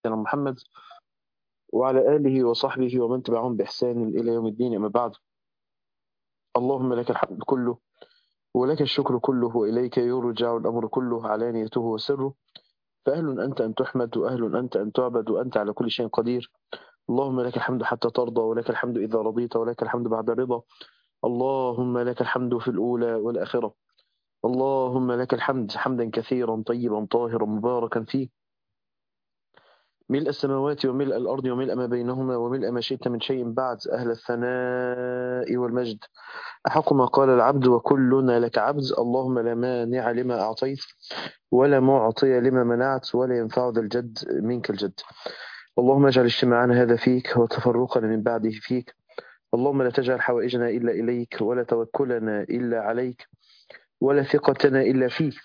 سيدنا محمد وعلى آله وصحبه ومن تبعهم بإحسان إلى يوم الدين أما بعد اللهم لك الحمد كله ولك الشكر كله وإليك يرجع الأمر كله علانيته وسره فأهل أنت أن تحمد وأهل أنت أن تعبد وأنت على كل شيء قدير اللهم لك الحمد حتى ترضى ولك الحمد إذا رضيت ولك الحمد بعد الرضا اللهم لك الحمد في الأولى والآخرة اللهم لك الحمد حمدا كثيرا طيبا طاهرا مباركا فيه ملء السماوات وملء الأرض وملء ما بينهما وملء ما شئت من شيء بعد أهل الثناء والمجد أحق ما قال العبد وكلنا لك عبد اللهم لا مانع لما أعطيت ولا معطي لما منعت ولا ينفع ذا الجد منك الجد اللهم اجعل اجتماعنا هذا فيك وتفرقنا من بعده فيك اللهم لا تجعل حوائجنا إلا إليك ولا توكلنا إلا عليك ولا ثقتنا إلا فيك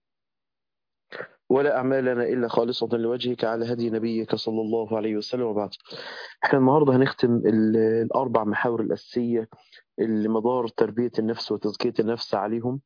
ولا أعمالنا إلا خالصة لوجهك على هدي نبيك صلى الله عليه وسلم وبعد احنا النهاردة هنختم ال- الأربع محاور الأساسية اللي مدار تربية النفس وتزكية النفس عليهم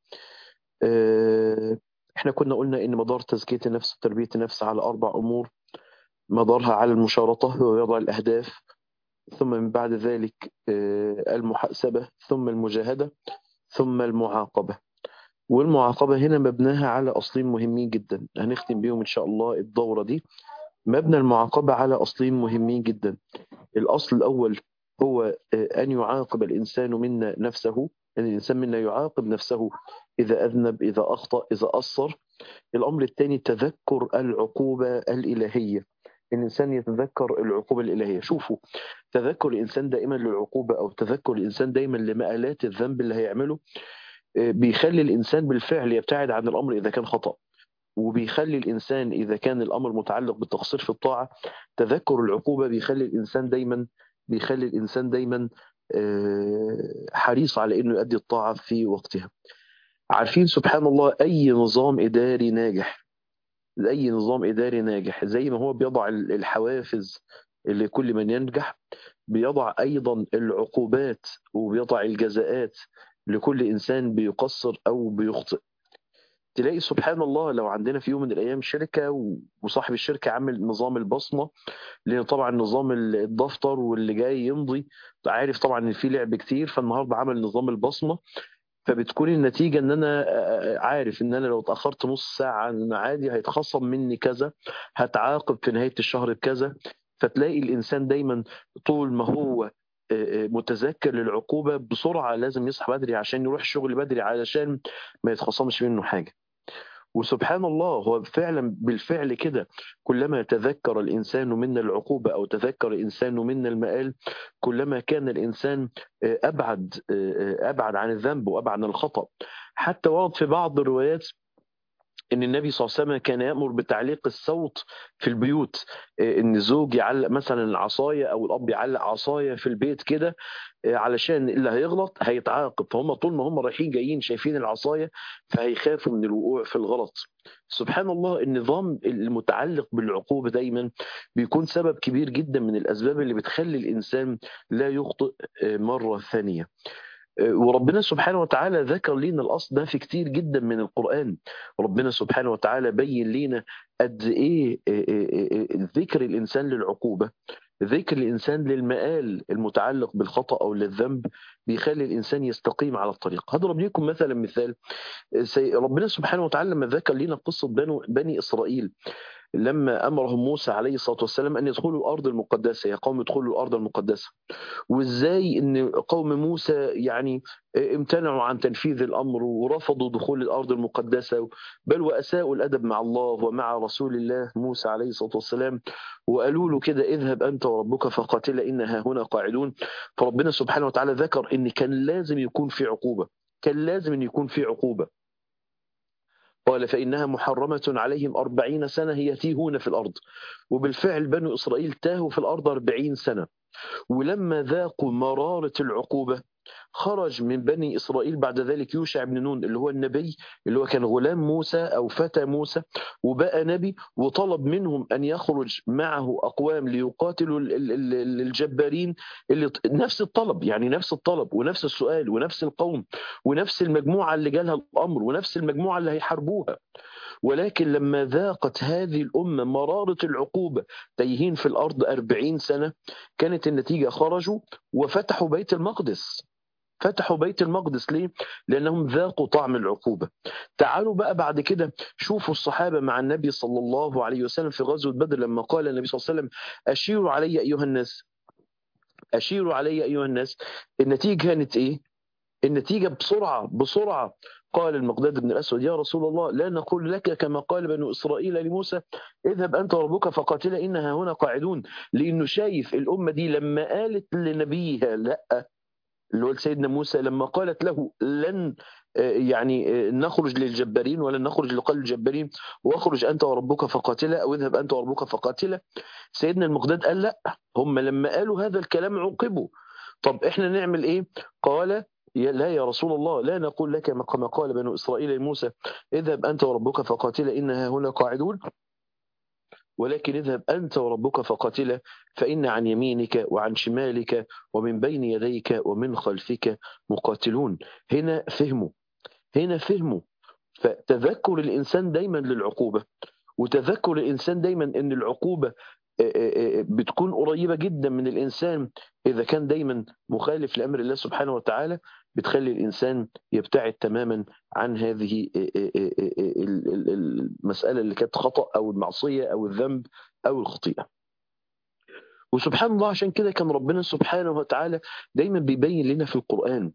اه، احنا كنا قلنا ان مدار تزكية النفس وتربية النفس على أربع أمور مدارها على المشارطة ووضع الأهداف ثم من بعد ذلك اه، المحاسبة ثم المجاهدة ثم المعاقبة والمعاقبة هنا مبناها على أصلين مهمين جدا هنختم بيهم إن شاء الله الدورة دي مبنى المعاقبة على أصلين مهمين جدا الأصل الأول هو آه، أن يعاقب الإنسان منا نفسه أن الإنسان منا يعاقب نفسه إذا أذنب إذا أخطأ إذا أصر الأمر الثاني تذكر العقوبة الإلهية الإنسان يتذكر العقوبة الإلهية شوفوا تذكر الإنسان دائما للعقوبة أو تذكر الإنسان دائما لمآلات الذنب اللي هيعمله آه، بيخلي الإنسان بالفعل يبتعد عن الأمر إذا كان خطأ وبيخلي الإنسان إذا كان الأمر متعلق بالتقصير في الطاعة تذكر العقوبة بيخلي الإنسان دايما بيخلي الإنسان دايما آه، حريص على إنه يؤدي الطاعة في وقتها عارفين سبحان الله أي نظام إداري ناجح أي نظام إداري ناجح زي ما هو بيضع ال- الحوافز لكل من ينجح بيضع أيضا العقوبات وبيضع الجزاءات لكل إنسان بيقصر أو بيخطئ تلاقي سبحان الله لو عندنا في يوم من الايام شركه و- وصاحب الشركه عامل نظام البصمه لان طبعا نظام ال- الدفتر واللي جاي يمضي عارف طبعا ان في لعب كتير فالنهارده عمل نظام البصمه فبتكون النتيجه ان انا آه، عارف ان انا لو اتاخرت نص ساعه عن الميعادي هيتخصم مني كذا هتعاقب في نهايه الشهر بكذا فتلاقي الانسان دايما طول ما هو آه، آه، متذكر للعقوبه بسرعه لازم يصحى بدري عشان يروح الشغل بدري علشان ما يتخصمش منه حاجه وسبحان الله هو فعلا بالفعل كده كلما تذكر الإنسان منا العقوبة أو تذكر الإنسان منا المآل كلما كان الإنسان آه، أبعد آه، أبعد عن الذنب وأبعد عن الخطأ حتى ورد في بعض الروايات ان النبي صلى الله عليه وسلم كان يامر بتعليق الصوت في البيوت آه، ان الزوج يعلق مثلا العصايه او الاب يعلق عصايه في البيت كده آه، علشان اللي هيغلط هيتعاقب فهم طول ما هم رايحين جايين شايفين العصايه فهيخافوا من الوقوع في الغلط سبحان الله النظام المتعلق بالعقوبه دايما بيكون سبب كبير جدا من الاسباب اللي بتخلي الانسان لا يخطئ آه، مره ثانيه وربنا سبحانه وتعالى ذكر لنا الأصل ده في كتير جدا من القرآن ربنا سبحانه وتعالى بين لنا قد إيه ذكر الإنسان للعقوبة ذكر الإنسان للمآل المتعلق بالخطأ أو للذنب بيخلي الإنسان يستقيم على الطريق هضرب لكم مثلا مثال سي- ربنا سبحانه وتعالى لما ذكر لنا قصة بنو بني إسرائيل لما أمرهم موسى عليه الصلاة والسلام أن يدخلوا الأرض المقدسة يا قوم ادخلوا الأرض المقدسة وازاي ان قوم موسى يعني امتنعوا عن تنفيذ الامر ورفضوا دخول الارض المقدسه بل واساءوا الادب مع الله ومع رسول الله موسى عليه الصلاه والسلام وقالوا له كده اذهب انت وربك فقاتلا انها هنا قاعدون فربنا سبحانه وتعالى ذكر ان كان لازم يكون في عقوبه كان لازم ان يكون في عقوبه قال فإنها محرمة عليهم أربعين سنة يتيهون في الأرض وبالفعل بنو إسرائيل تاهوا في الأرض أربعين سنة ولما ذاقوا مرارة العقوبة خرج من بني إسرائيل بعد ذلك يوشع بن نون اللي هو النبي اللي هو كان غلام موسى أو فتى موسى وبقى نبي وطلب منهم أن يخرج معه أقوام ليقاتلوا الجبارين اللي نفس الطلب يعني نفس الطلب ونفس السؤال ونفس القوم ونفس المجموعة اللي جالها الأمر ونفس المجموعة اللي هيحاربوها ولكن لما ذاقت هذه الأمة مرارة العقوبة تيهين في الأرض أربعين سنة كانت النتيجة خرجوا وفتحوا بيت المقدس فتحوا بيت المقدس ليه؟ لأنهم ذاقوا طعم العقوبة تعالوا بقى بعد كده شوفوا الصحابة مع النبي صلى الله عليه وسلم في غزوة بدر لما قال النبي صلى الله عليه وسلم أشيروا علي أيها الناس أشيروا علي أيها الناس النتيجة كانت إيه؟ النتيجة بسرعة بسرعة قال المقداد بن الأسود يا رسول الله لا نقول لك كما قال بنو إسرائيل لموسى اذهب أنت وربك فقاتل إنها هنا قاعدون لأنه شايف الأمة دي لما قالت لنبيها لا اللي هو سيدنا موسى لما قالت له لن يعني نخرج للجبارين ولن نخرج لقلب الجبارين واخرج انت وربك فقاتلا او اذهب انت وربك فقاتلا سيدنا المقداد قال لا هم لما قالوا هذا الكلام عوقبوا طب احنا نعمل ايه قال لا يا رسول الله لا نقول لك كما قال بنو إسرائيل لموسى اذهب أنت وربك فقاتلا إنها هنا قاعدون ولكن اذهب أنت وربك فقاتلا فإن عن يمينك وعن شمالك ومن بين يديك ومن خلفك مقاتلون هنا فهموا هنا فهموا فتذكر الإنسان دايما للعقوبة وتذكر الإنسان دايما أن العقوبة بتكون قريبة جدا من الإنسان إذا كان دايما مخالف لأمر الله سبحانه وتعالى بتخلي الإنسان يبتعد تماما عن هذه المسألة اللي كانت خطأ أو المعصية أو الذنب أو الخطيئة وسبحان الله عشان كده كان ربنا سبحانه وتعالى دايما بيبين لنا في القرآن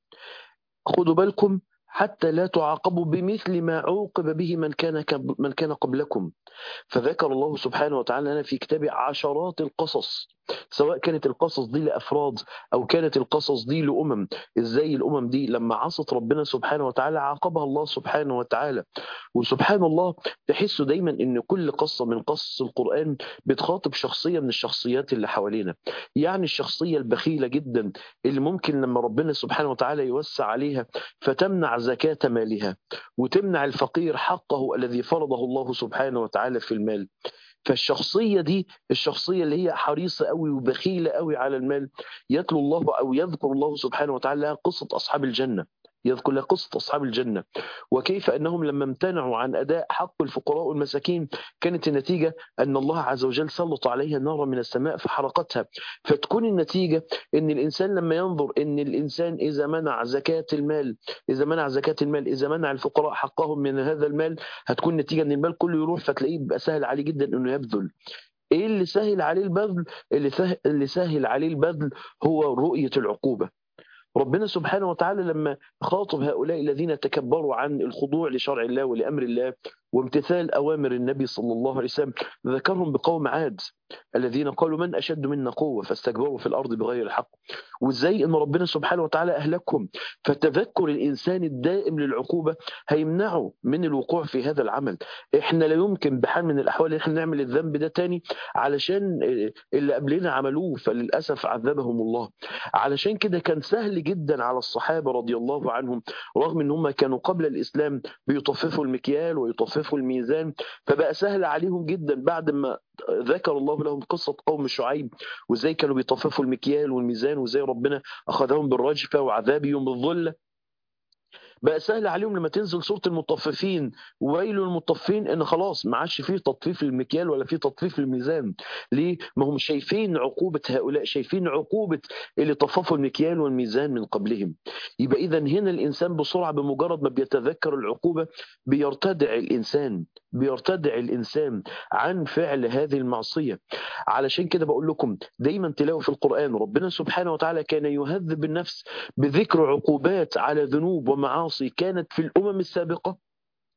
خدوا بالكم حتى لا تعاقبوا بمثل ما عوقب به من كان من كان قبلكم فذكر الله سبحانه وتعالى لنا في كتابه عشرات القصص سواء كانت القصص دي لافراد او كانت القصص دي لامم ازاي الامم دي لما عصت ربنا سبحانه وتعالى عاقبها الله سبحانه وتعالى وسبحان الله تحسوا دايما ان كل قصه من قصص القران بتخاطب شخصيه من الشخصيات اللي حوالينا يعني الشخصيه البخيله جدا اللي ممكن لما ربنا سبحانه وتعالى يوسع عليها فتمنع زكاه مالها وتمنع الفقير حقه الذي فرضه الله سبحانه وتعالى في المال فالشخصية دي الشخصية اللي هي حريصة قوي وبخيلة قوي على المال يتلو الله أو يذكر الله سبحانه وتعالى قصة أصحاب الجنة يذكر لها قصة أصحاب الجنة وكيف أنهم لما امتنعوا عن أداء حق الفقراء والمساكين كانت النتيجة أن الله عز وجل سلط عليها نارا من السماء فحرقتها فتكون النتيجة أن الإنسان لما ينظر أن الإنسان إذا منع زكاة المال إذا منع زكاة المال إذا منع الفقراء حقهم من هذا المال هتكون النتيجة أن المال كله يروح فتلاقيه بقى سهل عليه جدا أنه يبذل ايه اللي سهل عليه البذل اللي سهل, اللي سهل عليه البذل هو رؤية العقوبة ربنا سبحانه وتعالى لما خاطب هؤلاء الذين تكبروا عن الخضوع لشرع الله ولأمر الله وامتثال أوامر النبي صلى الله عليه وسلم ذكرهم بقوم عاد الذين قالوا من أشد منا قوة فاستكبروا في الأرض بغير الحق وإزاي أن ربنا سبحانه وتعالى أهلكهم فتذكر الإنسان الدائم للعقوبة هيمنعه من الوقوع في هذا العمل إحنا لا يمكن بحال من الأحوال إحنا نعمل الذنب ده تاني علشان اللي قبلنا عملوه فللأسف عذبهم الله علشان كده كان سهل جدا على الصحابة رضي الله عنهم رغم أن هم كانوا قبل الإسلام بيطففوا المكيال ويطففوا الميزان فبقى سهل عليهم جدا بعد ما ذكر الله لهم قصة قوم شعيب وازاي كانوا بيطففوا المكيال والميزان وازاي ربنا أخذهم بالرجفة وعذاب يوم الظلة بقى سهل عليهم لما تنزل سوره المطففين ويل المطففين ان خلاص ما عادش فيه تطفيف للمكيال ولا فيه تطفيف للميزان ليه ما هم شايفين عقوبه هؤلاء شايفين عقوبه اللي طففوا المكيال والميزان من قبلهم يبقى اذا هنا الانسان بسرعه بمجرد ما بيتذكر العقوبه بيرتدع الانسان بيرتدع الانسان عن فعل هذه المعصيه علشان كده بقول لكم دايما تلاقوا في القران ربنا سبحانه وتعالى كان يهذب النفس بذكر عقوبات على ذنوب ومعاصي كانت في الامم السابقه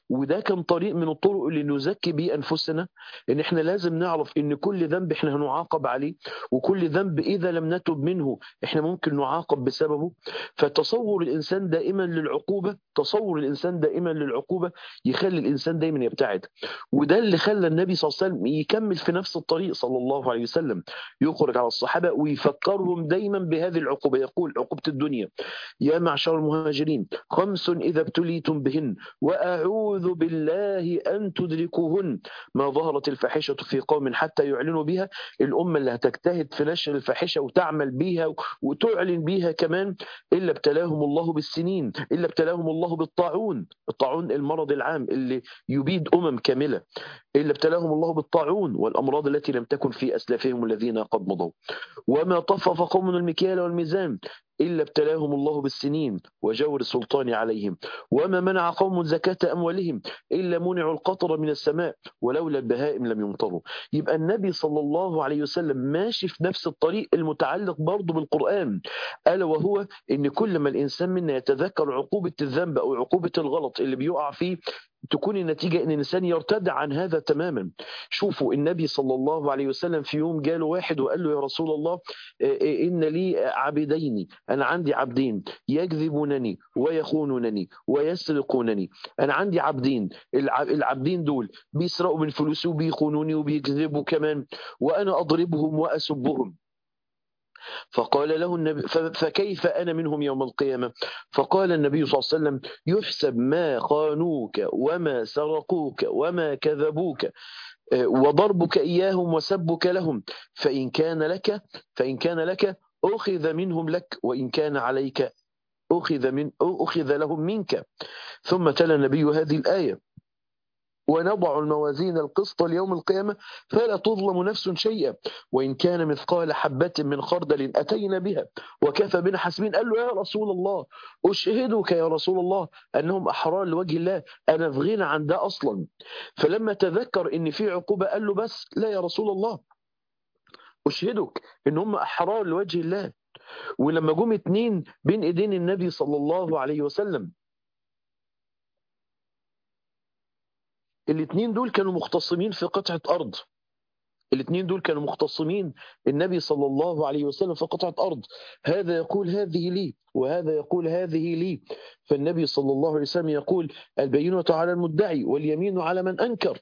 وده كان طريق من الطرق اللي نزكي بيه انفسنا ان احنا لازم نعرف ان كل ذنب احنا هنعاقب عليه وكل ذنب اذا لم نتب منه احنا ممكن نعاقب بسببه فتصور الانسان دائما للعقوبه تصور الانسان دائما للعقوبه يخلي الانسان دايما يبتعد وده اللي خلى النبي صلى الله عليه وسلم يكمل في نفس الطريق صلى الله عليه وسلم يخرج على الصحابه ويفكرهم دايما بهذه العقوبه يقول عقوبه الدنيا يا معشر المهاجرين خمس اذا ابتليتم بهن واعوذ بالله ان تدركوهن ما ظهرت الفاحشه في قوم حتى يعلنوا بها الامه اللي هتجتهد في نشر الفاحشه وتعمل بيها وتعلن بيها كمان الا ابتلاهم الله بالسنين الا ابتلاهم الله بالطاعون الطاعون المرض العام اللي يبيد امم كامله الا ابتلاهم الله بالطاعون والامراض التي لم تكن في اسلافهم الذين قد مضوا وما طفف قوم المكيال والميزان إلا ابتلاهم الله بالسنين وجور السلطان عليهم وما منع قوم زكاة أموالهم إلا منعوا القطر من السماء ولولا البهائم لم يمطروا يبقى النبي صلى الله عليه وسلم ماشي في نفس الطريق المتعلق برضه بالقرآن ألا وهو إن كل ما الإنسان منا يتذكر عقوبة الذنب أو عقوبة الغلط اللي بيقع فيه تكون النتيجة أن الإنسان يرتد عن هذا تماما شوفوا النبي صلى الله عليه وسلم في يوم جاله واحد وقال له يا رسول الله إن لي عبدين أنا عندي عبدين يكذبونني ويخونونني ويسرقونني أنا عندي عبدين العبدين دول بيسرقوا من فلوسي وبيخونوني وبيكذبوا كمان وأنا أضربهم وأسبهم فقال له النبي فكيف أنا منهم يوم القيامة فقال النبي صلى الله عليه وسلم يحسب ما خانوك وما سرقوك وما كذبوك وضربك إياهم وسبك لهم فإن كان لك فإن كان لك أخذ منهم لك وإن كان عليك أخذ من أخذ لهم منك ثم تلا النبي هذه الآية ونضع الموازين القسط ليوم القيامة فلا تظلم نفس شيئا وإن كان مثقال حبة من خردل أتينا بها وكفى بنا حاسبين قال له يا رسول الله أشهدك يا رسول الله أنهم أحرار لوجه الله أنا في غنى عن ده أصلا فلما تذكر إن في عقوبة قال له بس لا يا رسول الله أشهدك إن هم أحرار لوجه الله ولما جم اتنين بين ايدين النبي صلى الله عليه وسلم الاثنين دول كانوا مختصمين في قطعة أرض الاثنين دول كانوا مختصمين النبي صلى الله عليه وسلم في قطعة أرض هذا يقول هذه لي وهذا يقول هذه لي فالنبي صلى الله عليه وسلم يقول البينة على المدعي واليمين على من أنكر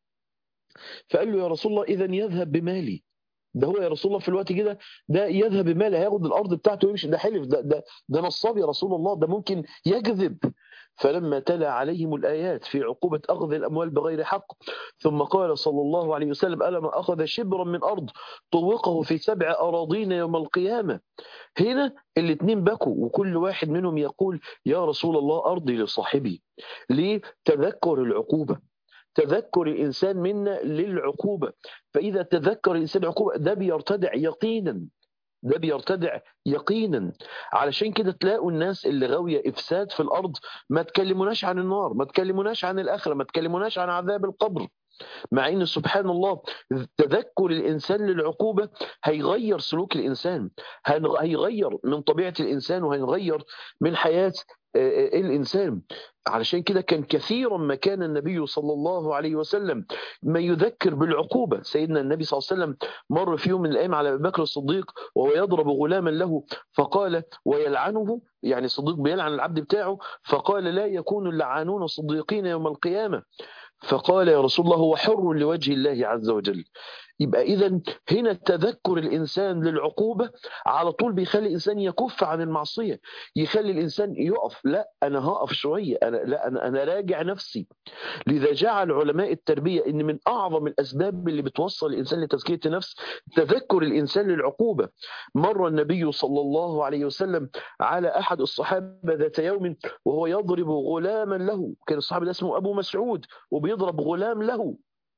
فقال له يا رسول الله إذا يذهب بمالي ده هو يا رسول الله في الوقت كده ده يذهب بمال هياخد الارض بتاعته ويمشي ده حلف ده ده ده نصاب يا رسول الله ده ممكن يكذب فلما تلا عليهم الآيات في عقوبة أخذ الأموال بغير حق ثم قال صلى الله عليه وسلم ألا من أخذ شبرا من أرض طوقه في سبع أراضين يوم القيامة هنا الاثنين بكوا وكل واحد منهم يقول يا رسول الله أرضي لصاحبي ليه تذكر العقوبة تذكر الإنسان منا للعقوبة فإذا تذكر الإنسان العقوبة ده بيرتدع يقينا ده بيرتدع يقينا علشان كده تلاقوا الناس اللي غاوية إفساد في الأرض ما تكلموناش عن النار ما تكلموناش عن الآخرة ما تكلموناش عن عذاب القبر مع ان سبحان الله تذكر الانسان للعقوبه هيغير سلوك الانسان هيغير من طبيعه الانسان وهيغير من حياه الانسان علشان كده كان كثيرا ما كان النبي صلى الله عليه وسلم ما يذكر بالعقوبه سيدنا النبي صلى الله عليه وسلم مر في يوم من الايام على ابي بكر الصديق وهو يضرب غلاما له فقال ويلعنه يعني الصديق بيلعن العبد بتاعه فقال لا يكون اللعانون صديقين يوم القيامه فقال يا رسول الله هو حر لوجه الله عز وجل يبقى إذا هنا تذكر الإنسان للعقوبة على طول بيخلي الإنسان يكف عن المعصية يخلي الإنسان يقف لا أنا هقف شوية أنا لا أنا, أنا راجع نفسي لذا جعل علماء التربية إن من أعظم الأسباب اللي بتوصل الإنسان لتزكية النفس تذكر الإنسان للعقوبة مر النبي صلى الله عليه وسلم على أحد الصحابة ذات يوم وهو يضرب غلاما له كان الصحابي ده اسمه أبو مسعود وبيضرب غلام له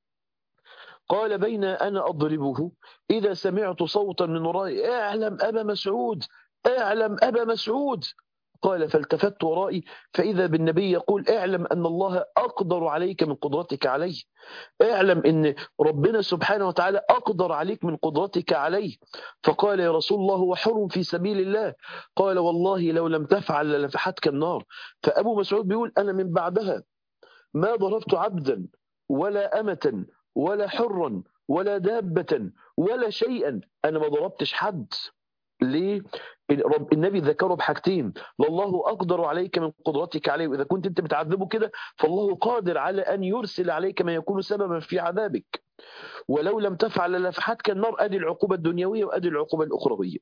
قال بين أنا أضربه إذا سمعت صوتا من ورائي اعلم أبا مسعود اعلم أبا مسعود قال فالتفت ورائي فإذا بالنبي يقول اعلم أن الله أقدر عليك من قدرتك عليه اعلم أن ربنا سبحانه وتعالى أقدر عليك من قدرتك عليه فقال يا رسول الله هو حر في سبيل الله قال والله لو لم تفعل لنفحتك النار فأبو مسعود بيقول أنا من بعدها ما ضربت عبدا ولا أمة ولا حرا ولا دابة ولا شيئا أنا ما ضربتش حد ليه؟ رب النبي ذكره بحاجتين لله أقدر عليك من قدرتك عليه وإذا كنت أنت بتعذبه كده فالله قادر على أن يرسل عليك ما يكون سببا في عذابك ولو لم تفعل لفحتك النار أدي العقوبة الدنيوية وأدي العقوبة الأخروية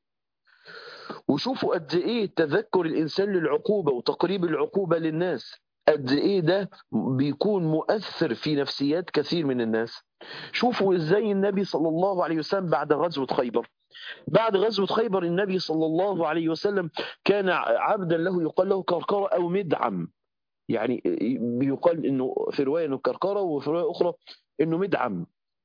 وشوفوا قد إيه تذكر الإنسان للعقوبة وتقريب العقوبة للناس قد إيه ده بيكون مؤثر في نفسيات كثير من الناس شوفوا إزاي النبي صلى الله عليه وسلم بعد غزوة خيبر بعد غزوة خيبر النبي صلى الله عليه وسلم كان عبدا له يقال له كركرة أو مدعم يعني بيقال انه في روايه انه كركره وفي روايه اخرى انه مدعم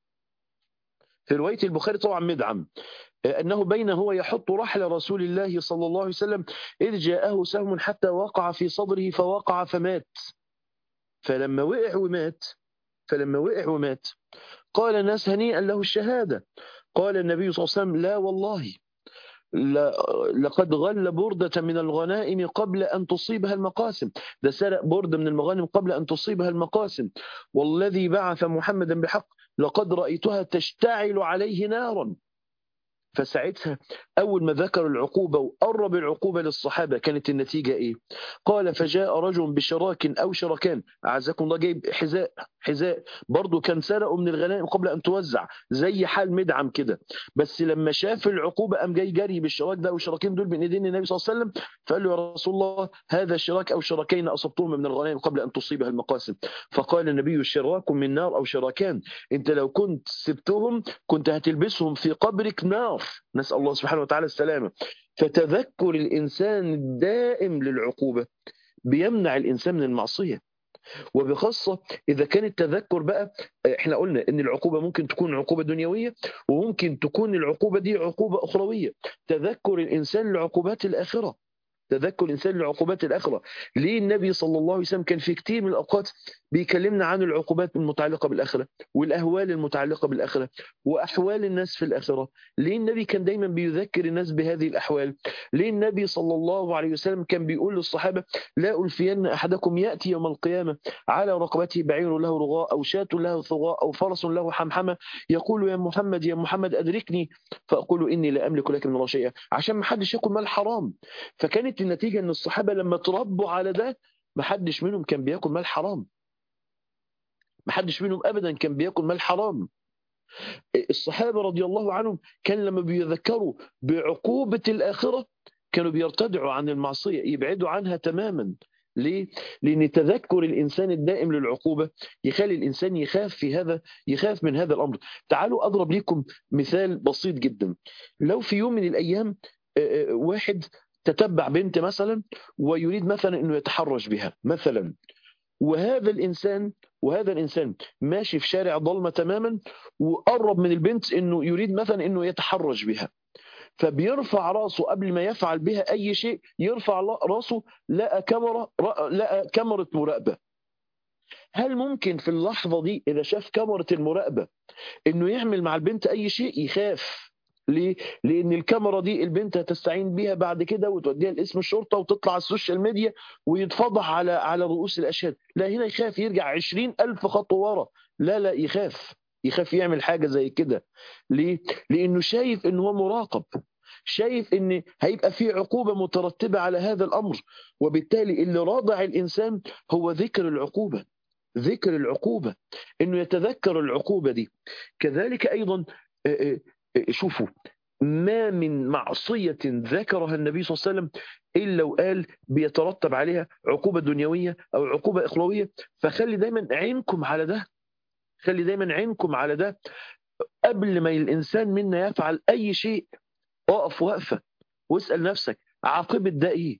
في روايه البخاري طبعا مدعم انه بين هو يحط رحل رسول الله صلى الله عليه وسلم اذ جاءه سهم حتى وقع في صدره فوقع فمات فلما وقع ومات فلما وقع ومات قال الناس هنيئا له الشهاده قال النبي صلى الله عليه وسلم لا والله لقد غل بردة من الغنائم قبل أن تصيبها المقاسم ده سرق بردة من المغانم قبل أن تصيبها المقاسم والذي بعث محمدا بحق لقد رأيتها تشتعل عليه نارا فساعتها أول ما ذكر العقوبة وقرب العقوبة للصحابة كانت النتيجة إيه؟ قال فجاء رجل بشراك أو شركان أعزكم الله جايب حذاء حذاء برضه كان سرقوا من الغنائم قبل أن توزع زي حال مدعم كده بس لما شاف العقوبة قام جاي جري بالشراك ده والشراكين دول بين ايدين النبي صلى الله عليه وسلم فقال له يا رسول الله هذا شراك أو شراكين أصبتهم من الغنائم قبل أن تصيبها المقاسم فقال النبي شراك من نار أو شراكان أنت لو كنت سبتهم كنت هتلبسهم في قبرك نار نسأل الله سبحانه وتعالى السلامة فتذكر الإنسان الدائم للعقوبة بيمنع الإنسان من المعصية وبخاصة إذا كان التذكر بقى احنا قلنا إن العقوبة ممكن تكون عقوبة دنيوية وممكن تكون العقوبة دي عقوبة أخروية تذكر الإنسان لعقوبات الآخرة تذكر الإنسان لعقوبات الآخرة ليه النبي صلى الله عليه وسلم كان في كتير من الأوقات بيكلمنا عن العقوبات المتعلقة بالآخرة والأهوال المتعلقة بالآخرة وأحوال الناس في الآخرة ليه النبي كان دايما بيذكر الناس بهذه الأحوال ليه النبي صلى الله عليه وسلم كان بيقول للصحابة لا ألفين أحدكم يأتي يوم القيامة على رقبته بعير له رغاء أو شاة له ثغاء أو فرس له حمحمة يقول يا محمد يا محمد أدركني فأقول إني لا أملك لك من الله شيئا عشان ما حدش ياكل مال حرام فكانت النتيجة أن الصحابة لما تربوا على ده ما حدش منهم كان بياكل مال حرام ما حدش منهم أبدا كان بياكل مال حرام الصحابة رضي الله عنهم كان لما بيذكروا بعقوبة الآخرة كانوا بيرتدعوا عن المعصية يبعدوا عنها تماما ليه؟ لأن تذكر الإنسان الدائم للعقوبة يخلي الإنسان يخاف في هذا يخاف من هذا الأمر تعالوا أضرب لكم مثال بسيط جدا لو في يوم من الأيام واحد تتبع بنت مثلا ويريد مثلا أنه يتحرش بها مثلا وهذا الإنسان وهذا الإنسان ماشي في شارع ضلمة تماما وقرب من البنت أنه يريد مثلا أنه يتحرش بها فبيرفع راسه قبل ما يفعل بها أي شيء يرفع راسه لقى كاميرا لقى كاميرا مراقبة هل ممكن في اللحظة دي إذا شاف كاميرا المراقبة إنه يعمل مع البنت أي شيء يخاف ليه؟ لأن الكاميرا دي البنت هتستعين بيها بعد كده وتوديها لاسم الشرطة وتطلع على السوشيال ميديا ويتفضح على على رؤوس الأشهاد لا هنا يخاف يرجع عشرين ألف خطوة ورا لا لا يخاف يخاف يعمل حاجة زي كده ليه؟ لأنه شايف إن هو مراقب شايف ان هيبقى في عقوبة مترتبة على هذا الأمر وبالتالي اللي راضع الإنسان هو ذكر العقوبة ذكر العقوبة انه يتذكر العقوبة دي كذلك أيضا شوفوا ما من معصية ذكرها النبي صلى الله عليه وسلم إلا وقال بيترتب عليها عقوبة دنيوية أو عقوبة إخروية فخلي دايما عينكم على ده خلي دايما عينكم على ده قبل ما الإنسان منا يفعل أي شيء اقف وقفة واسأل نفسك عاقبة ده إيه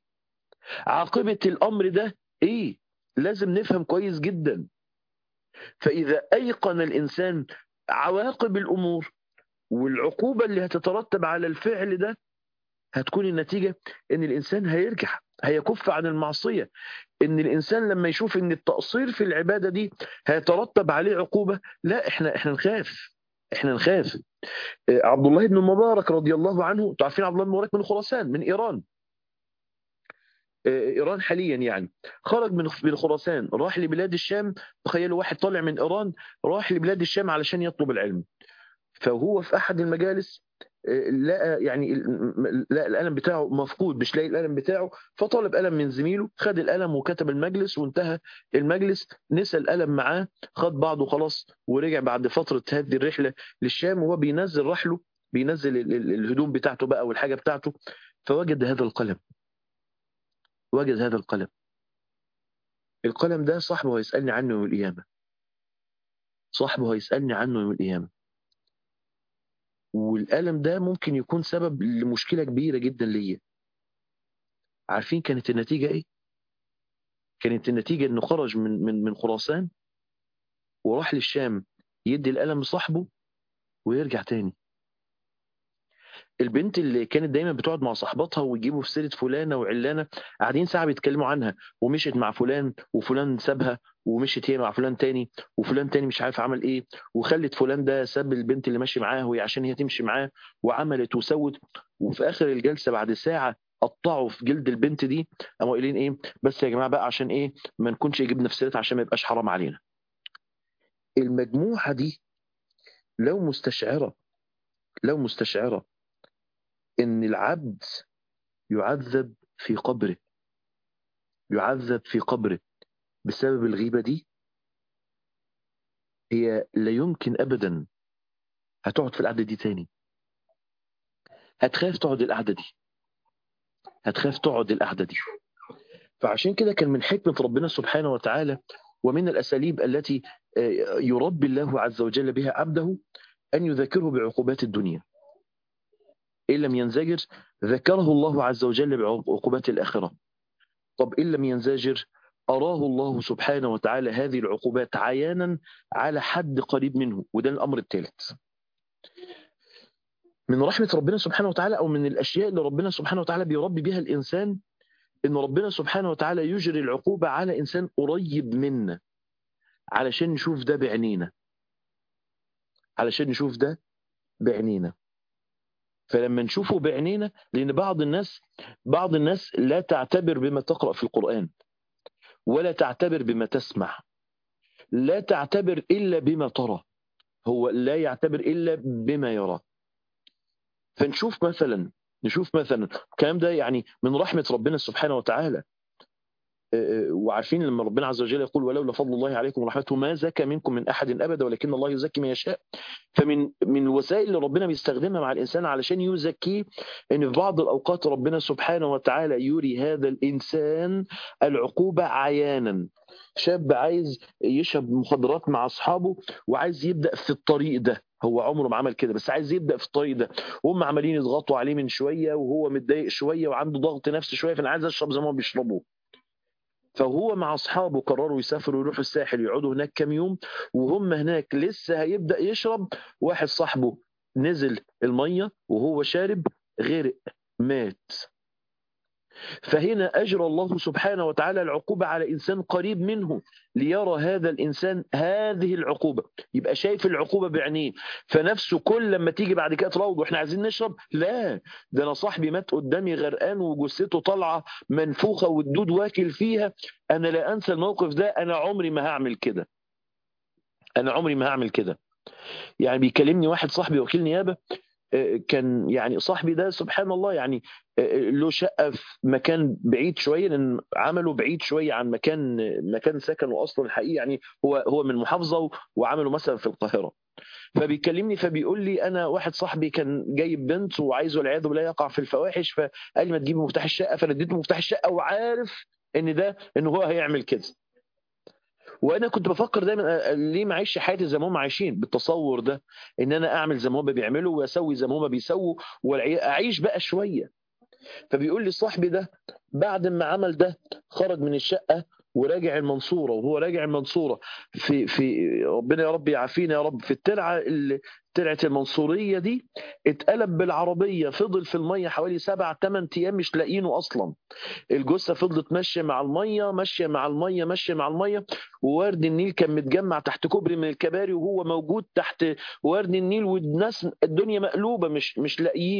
عاقبة الأمر ده إيه لازم نفهم كويس جدا فإذا أيقن الإنسان عواقب الأمور والعقوبة اللي هتترتب على الفعل ده هتكون النتيجة ان الانسان هيرجع هيكف عن المعصية ان الانسان لما يشوف ان التقصير في العبادة دي هيترتب عليه عقوبة لا احنا احنا نخاف احنا نخاف عبد الله بن مبارك رضي الله عنه تعرفين عبد الله بن مبارك من خراسان من ايران ايران حاليا يعني خرج من من خراسان راح لبلاد الشام تخيلوا واحد طالع من ايران راح لبلاد الشام علشان يطلب العلم فهو في احد المجالس لقى يعني لقى القلم بتاعه مفقود مش لاقي القلم بتاعه فطلب قلم من زميله خد القلم وكتب المجلس وانتهى المجلس نسى القلم معاه خد بعضه خلاص ورجع بعد فتره هذه الرحله للشام وهو بينزل رحله بينزل الهدوم بتاعته بقى والحاجه بتاعته فوجد هذا القلم وجد هذا القلم القلم ده صاحبه هيسالني عنه يوم القيامه صاحبه هيسالني عنه يوم القيامه والألم ده ممكن يكون سبب لمشكلة كبيرة جدا ليا عارفين كانت النتيجة إيه؟ كانت النتيجة إنه خرج من من من خراسان وراح للشام يدي القلم لصاحبه ويرجع تاني البنت اللي كانت دايما بتقعد مع صاحباتها ويجيبوا في سيره فلانه وعلانه قاعدين ساعه بيتكلموا عنها ومشيت مع فلان وفلان سابها ومشيت هي مع فلان تاني وفلان تاني مش عارف عمل ايه وخلت فلان ده ساب البنت اللي ماشي معاها وهي عشان هي تمشي معاه وعملت وسوت وفي اخر الجلسه بعد ساعه قطعوا في جلد البنت دي قاموا قايلين ايه بس يا جماعه بقى عشان ايه ما نكونش جبنا في سيرتها عشان ما يبقاش حرام علينا المجموعه دي لو مستشعره لو مستشعره ان العبد يعذب في قبره يعذب في قبره بسبب الغيبه دي هي لا يمكن ابدا هتقعد في القعده دي تاني هتخاف تقعد القعده دي هتخاف تقعد القعده دي فعشان كده كان من حكمه ربنا سبحانه وتعالى ومن الاساليب التي يربي الله عز وجل بها عبده ان يذكره بعقوبات الدنيا إن لم ينزجر ذكره الله عز وجل بعقوبات الآخرة طب إن لم ينزجر أراه الله سبحانه وتعالى هذه العقوبات عيانا على حد قريب منه وده الأمر الثالث من رحمة ربنا سبحانه وتعالى أو من الأشياء اللي ربنا سبحانه وتعالى بيربي بها الإنسان إن ربنا سبحانه وتعالى يجري العقوبة على إنسان قريب منا علشان نشوف ده بعينينا علشان نشوف ده بعينينا فلما نشوفه بعينينا لان بعض الناس بعض الناس لا تعتبر بما تقرا في القران ولا تعتبر بما تسمع لا تعتبر الا بما ترى هو لا يعتبر الا بما يرى فنشوف مثلا نشوف مثلا الكلام ده يعني من رحمه ربنا سبحانه وتعالى وعارفين لما ربنا عز وجل يقول ولولا فضل الله عليكم ورحمته ما زكى منكم من احد ابدا ولكن الله يزكي من يشاء فمن من الوسائل اللي ربنا بيستخدمها مع الانسان علشان يزكيه ان في بعض الاوقات ربنا سبحانه وتعالى يري هذا الانسان العقوبه عيانا شاب عايز يشرب مخدرات مع اصحابه وعايز يبدا في الطريق ده هو عمره ما عمل كده بس عايز يبدا في الطريق ده وهم عمالين يضغطوا عليه من شويه وهو متضايق شويه وعنده ضغط نفسي شويه فانا عايز اشرب زي ما بيشربوا فهو مع اصحابه قرروا يسافروا يروحوا الساحل يقعدوا هناك كام يوم وهم هناك لسه هيبدا يشرب واحد صاحبه نزل الميه وهو شارب غرق مات فهنا اجرى الله سبحانه وتعالى العقوبه على انسان قريب منه ليرى هذا الانسان هذه العقوبه يبقى شايف العقوبه بعينيه فنفسه كل لما تيجي بعد كده تروض واحنا عايزين نشرب لا ده انا صاحبي مات قدامي غرقان وجثته طالعه منفوخه والدود واكل فيها انا لا انسى الموقف ده انا عمري ما هعمل كده انا عمري ما هعمل كده يعني بيكلمني واحد صاحبي وكيل نيابه كان يعني صاحبي ده سبحان الله يعني له شقه في مكان بعيد شويه لان عمله بعيد شويه عن مكان مكان سكنه اصلا الحقيقي يعني هو هو من محافظه وعمله مثلا في القاهره فبيكلمني فبيقول لي انا واحد صاحبي كان جايب بنت وعايزه والعياذ بالله يقع في الفواحش فقال لي ما تجيب مفتاح الشقه فنديته مفتاح الشقه وعارف ان ده ان هو هيعمل كده وانا كنت بفكر دايما ليه ما اعيش حياتي زي ما هم عايشين بالتصور ده ان انا اعمل زي ما هم بيعملوا واسوي زي ما هم بيسووا واعيش بقى شويه فبيقول لي صاحبي ده بعد ما عمل ده خرج من الشقه وراجع المنصوره وهو راجع المنصوره في في ربنا يا رب يعافينا يا رب في الترعه اللي ترعه المنصوريه دي اتقلب بالعربيه فضل في الميه حوالي سبع ثمان ايام مش لاقيينه اصلا الجثه فضلت ماشيه مع الميه ماشيه مع الميه ماشيه مع الميه وورد النيل كان متجمع تحت كوبري من الكباري وهو موجود تحت ورد النيل والناس الدنيا مقلوبه مش مش لاقيينه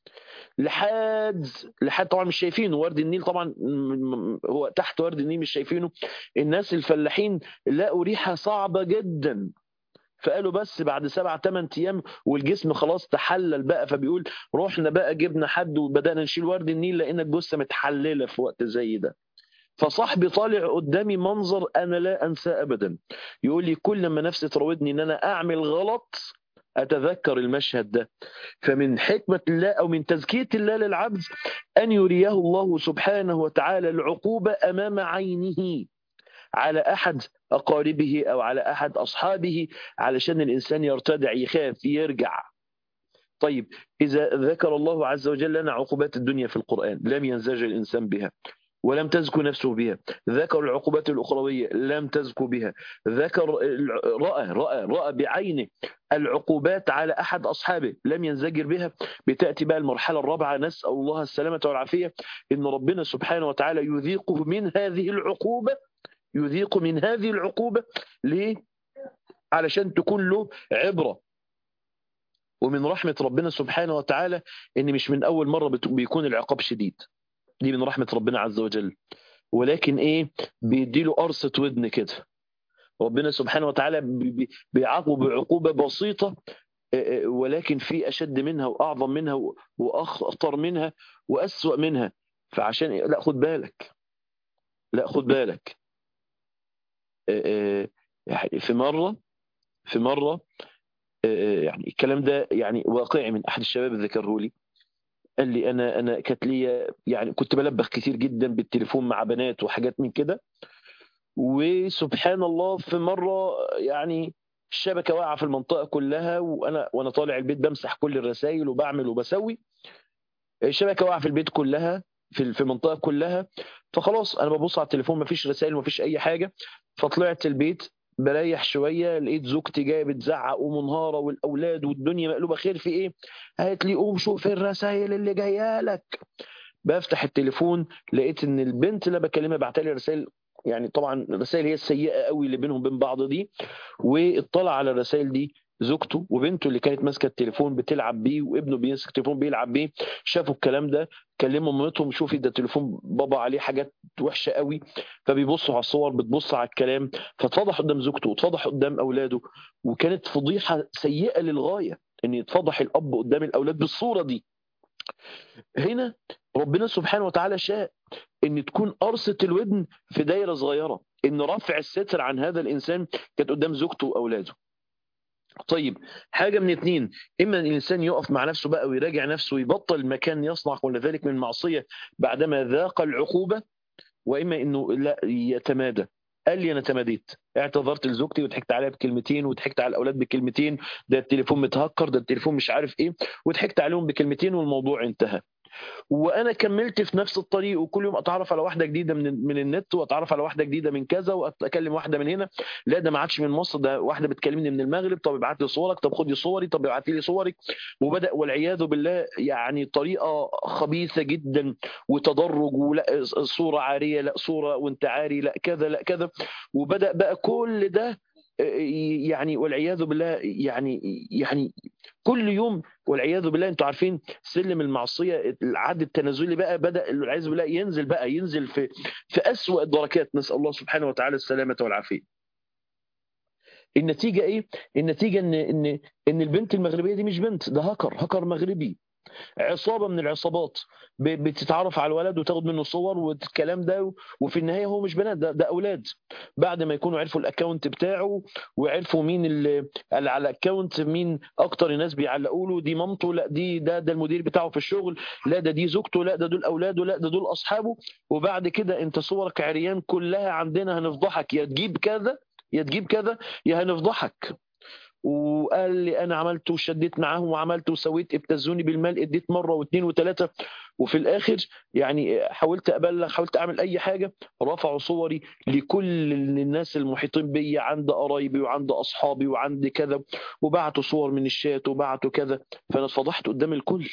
لحد لحد طبعا مش شايفينه ورد النيل طبعا هو تحت ورد النيل مش شايفينه الناس الفلاحين لقوا ريحه صعبه جدا فقالوا بس بعد سبع ثمان ايام والجسم خلاص تحلل بقى فبيقول رحنا بقى جبنا حد وبدانا نشيل ورد النيل لقينا الجثه متحلله في وقت زي ده فصاحبي طالع قدامي منظر انا لا انساه ابدا يقول لي كل ما نفسي تراودني ان انا اعمل غلط اتذكر المشهد ده فمن حكمه الله او من تزكيه الله للعبد ان يريه الله سبحانه وتعالى العقوبه امام عينه على احد اقاربه او على احد اصحابه علشان الانسان يرتدع يخاف يرجع طيب اذا ذكر الله عز وجل لنا عقوبات الدنيا في القران لم ينزج الانسان بها ولم تزكو نفسه بها ذكر العقوبات الأخروية لم تزكو بها ذكر رأى رأى رأى بعينه العقوبات على أحد أصحابه لم ينزجر بها بتأتي بقى المرحلة الرابعة نسأل الله السلامة والعافية إن ربنا سبحانه وتعالى يذيقه من هذه العقوبة يذيق من هذه العقوبة ليه؟ علشان تكون له عبرة ومن رحمة ربنا سبحانه وتعالى إن مش من أول مرة بيكون العقاب شديد دي من رحمة ربنا عز وجل ولكن ايه بيديله قرصة ودن كده ربنا سبحانه وتعالى بيعاقبه بعقوبة بسيطة ولكن في أشد منها وأعظم منها وأخطر منها وأسوأ منها فعشان إيه؟ لا خد بالك لا خد بالك يعني في مرة في مرة يعني الكلام ده يعني واقعي من أحد الشباب ذكره لي قال لي انا انا كانت لي يعني كنت بلبخ كتير جدا بالتليفون مع بنات وحاجات من كده وسبحان الله في مره يعني الشبكه واقعه في المنطقه كلها وانا وانا طالع البيت بمسح كل الرسائل وبعمل وبسوي الشبكه واقعه في البيت كلها في في المنطقه كلها فخلاص انا ببص على التليفون مفيش رسائل مفيش اي حاجه فطلعت البيت بريح شويه لقيت زوجتي جايه بتزعق ومنهاره والاولاد والدنيا مقلوبه خير في ايه؟ قالت لي قوم شوف الرسائل اللي جايه لك بفتح التليفون لقيت ان البنت اللي بكلمها بعتلي رسائل يعني طبعا الرسائل هي السيئه قوي اللي بينهم وبين بعض دي واطلع على الرسائل دي زوجته وبنته اللي كانت ماسكه التليفون بتلعب بيه وابنه بيمسك التليفون بيلعب بيه شافوا الكلام ده كلموا مامتهم شوفي ده تليفون بابا عليه حاجات وحشه قوي فبيبصوا على الصور بتبص على الكلام فاتفضح قدام زوجته واتفضح قدام اولاده وكانت فضيحه سيئه للغايه ان يتفضح الاب قدام الاولاد بالصوره دي هنا ربنا سبحانه وتعالى شاء ان تكون قرصه الودن في دايره صغيره ان رفع الستر عن هذا الانسان كانت قدام زوجته واولاده طيب حاجه من اتنين اما ان الانسان يقف مع نفسه بقى ويراجع نفسه ويبطل المكان يصنع كل ذلك من معصيه بعدما ذاق العقوبه واما انه لا يتمادى قال لي انا تماديت اعتذرت لزوجتي وضحكت عليها بكلمتين وضحكت على الاولاد بكلمتين ده التليفون متهكر ده التليفون مش عارف ايه وضحكت عليهم بكلمتين والموضوع انتهى وانا كملت في نفس الطريق وكل يوم اتعرف على واحده جديده من من النت واتعرف على واحده جديده من كذا واكلم واحده من هنا لا ده ما عادش من مصر ده واحده بتكلمني من المغرب طب ابعت لي صورك طب خدي صوري طب ابعت لي صورك وبدا والعياذ بالله يعني طريقه خبيثه جدا وتدرج ولا صوره عاريه لا صوره وانت عاري لا كذا لا كذا وبدا بقى كل ده يعني والعياذ بالله يعني يعني كل يوم والعياذ بالله انتوا عارفين سلم المعصيه العد التنازلي بقى بدا والعياذ بالله ينزل بقى ينزل في في اسوء الدركات نسال الله سبحانه وتعالى السلامه والعافيه. النتيجه ايه؟ النتيجه ان ان ان البنت المغربيه دي مش بنت ده هكر هكر مغربي عصابه من العصابات بتتعرف على الولد وتاخد منه صور والكلام ده وفي النهايه هو مش بنات ده, ده اولاد بعد ما يكونوا عرفوا الاكونت بتاعه وعرفوا مين اللي على الاكونت مين اكتر الناس بيعلقوا له دي مامته لا دي ده ده المدير بتاعه في الشغل لا ده دي زوجته لا ده دول اولاده لا ده دول اصحابه وبعد كده انت صورك عريان كلها عندنا هنفضحك يا تجيب كذا يا تجيب كذا يا هنفضحك وقال لي انا عملت وشديت معاهم وعملت وسويت ابتزوني بالمال اديت مره واثنين وثلاثه وفي الاخر يعني حاولت ابلغ حاولت اعمل اي حاجه رفعوا صوري لكل الناس المحيطين بي عند قرايبي وعند اصحابي وعند كذا وبعتوا صور من الشات وبعتوا كذا فانا اتفضحت قدام الكل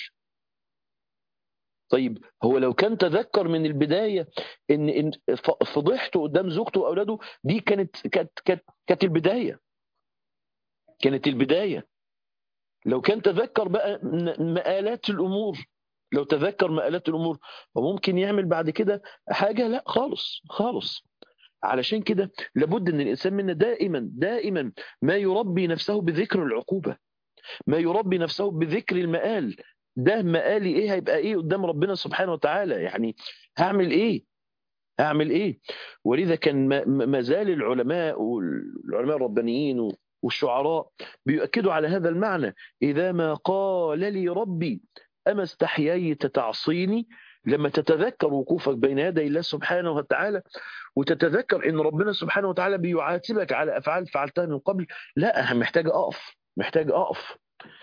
طيب هو لو كان تذكر من البدايه ان ان فضحته قدام زوجته واولاده دي كانت كانت كانت, كانت البدايه كانت البداية لو كان تذكر بقى مآلات الأمور لو تذكر مآلات الأمور وممكن يعمل بعد كده حاجة لا خالص خالص علشان كده لابد ان الانسان منا دائما دائما ما يربي نفسه بذكر العقوبه ما يربي نفسه بذكر المآل ده مآلي ايه هيبقى ايه قدام ربنا سبحانه وتعالى يعني هعمل ايه هعمل ايه ولذا كان ما زال العلماء والعلماء الربانيين والشعراء بيؤكدوا على هذا المعنى إذا ما قال لي ربي أما استحييت تعصيني لما تتذكر وقوفك بين يدي الله سبحانه وتعالى وتتذكر ان ربنا سبحانه وتعالى بيعاتبك على افعال فعلتها من قبل لا محتاج اقف محتاج اقف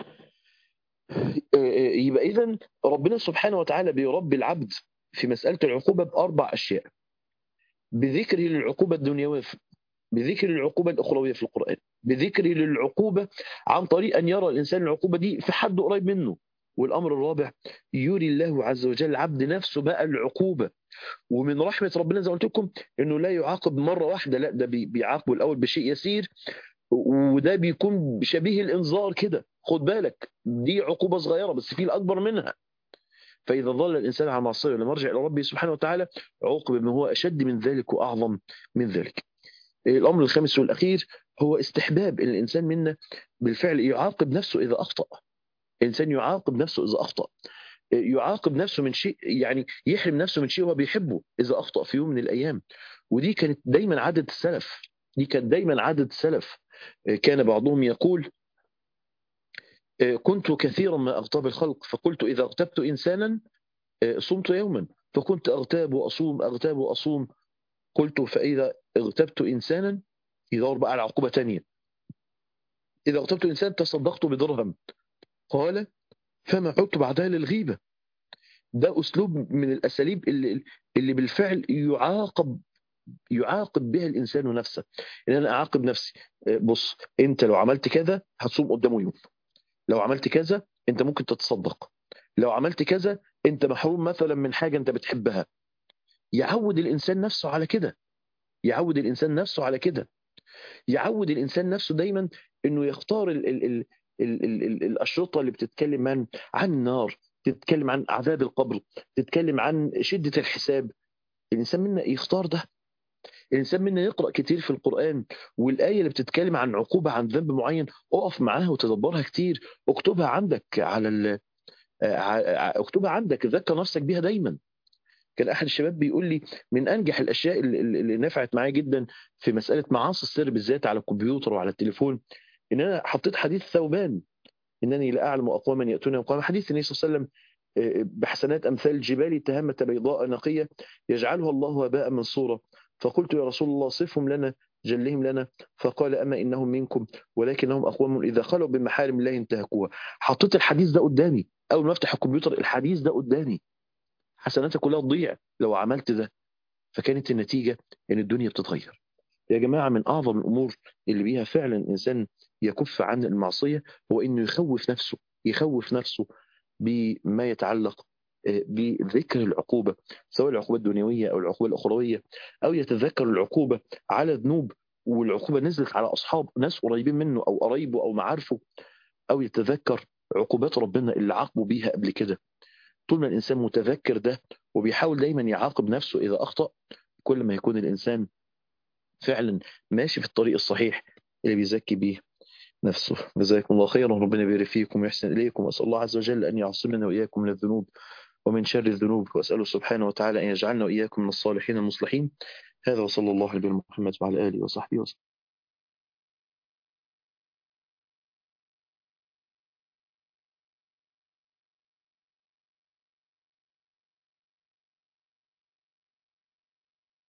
يبقى اذا ربنا سبحانه وتعالى بيربي العبد في مساله العقوبه باربع اشياء بذكره للعقوبه الدنيويه بذكر العقوبه الاخرويه في القران بذكره للعقوبه عن طريق ان يرى الانسان العقوبه دي في حد قريب منه والامر الرابع يري الله عز وجل العبد نفسه بقى العقوبه ومن رحمه ربنا زي ما قلت لكم انه لا يعاقب مره واحده لا ده بيعاقبه الاول بشيء يسير وده بيكون شبيه الانذار كده خد بالك دي عقوبه صغيره بس في الاكبر منها فاذا ظل الانسان على معصيه ولم يرجع الى ربه سبحانه وتعالى عوقب بما هو اشد من ذلك واعظم من ذلك الامر الخامس والاخير هو استحباب ان الانسان منا بالفعل يعاقب نفسه اذا اخطا الانسان يعاقب نفسه اذا اخطا يعاقب نفسه من شيء يعني يحرم نفسه من شيء هو بيحبه اذا اخطا في يوم من الايام ودي كانت دايما عاده السلف دي كانت دايما عاده السلف كان بعضهم يقول كنت كثيرا ما اغتاب الخلق فقلت اذا اغتبت انسانا صمت يوما فكنت اغتاب واصوم اغتاب واصوم قلت فاذا اغتبت انسانا يدور بقى على عقوبه ثانيه اذا اغتبت انسان تصدقت بدرهم قال فما عدت بعدها للغيبه ده اسلوب من الاساليب اللي اللي بالفعل يعاقب يعاقب بها الانسان نفسه ان انا اعاقب نفسي بص انت لو عملت كذا هتصوم قدامه يوم لو عملت كذا انت ممكن تتصدق لو عملت كذا انت محروم مثلا من حاجه انت بتحبها يعود الانسان نفسه على كده يعود الانسان نفسه على كده يعود الانسان نفسه دايما انه يختار ال ال ال ال ال ال الاشرطه اللي بتتكلم عن عن النار تتكلم عن عذاب القبر تتكلم عن شده الحساب الانسان منا يختار ده الانسان منا يقرا كتير في القران والايه اللي بتتكلم عن عقوبه عن ذنب معين اقف معاها وتدبرها كتير اكتبها عندك على ال... اكتبها عندك ذكر نفسك بيها دايما كان احد الشباب بيقول لي من انجح الاشياء اللي, اللي نفعت معايا جدا في مساله معاصي السر بالذات على الكمبيوتر وعلى التليفون ان انا حطيت حديث ثوبان انني لا اعلم اقواما ياتون يوم حديث النبي صلى الله عليه وسلم بحسنات امثال الجبال تهمه بيضاء نقيه يجعلها الله هباء منصورا فقلت يا رسول الله صفهم لنا جلهم لنا فقال اما انهم منكم ولكنهم اقوام اذا خلوا بمحارم الله انتهكوها حطيت الحديث ده قدامي اول ما افتح الكمبيوتر الحديث ده قدامي حسناتك كلها تضيع لو عملت ده فكانت النتيجه ان الدنيا بتتغير يا جماعه من اعظم الامور اللي بيها فعلا الانسان يكف عن المعصيه هو انه يخوف نفسه يخوف نفسه بما يتعلق بذكر العقوبه سواء العقوبه الدنيويه او العقوبه الاخرويه او يتذكر العقوبه على ذنوب والعقوبه نزلت على اصحاب ناس قريبين منه او قرايبه او معارفه او يتذكر عقوبات ربنا اللي عاقبه بيها قبل كده طول ما الانسان متذكر ده وبيحاول دايما يعاقب نفسه اذا اخطا كل ما يكون الانسان فعلا ماشي في الطريق الصحيح اللي بيزكي بيه نفسه جزاكم الله خيرا وربنا يبارك فيكم ويحسن اليكم واسال الله عز وجل ان يعصمنا واياكم من الذنوب ومن شر الذنوب واساله سبحانه وتعالى ان يجعلنا واياكم من الصالحين المصلحين هذا وصلى الله على محمد وعلى اله وصحبه وسلم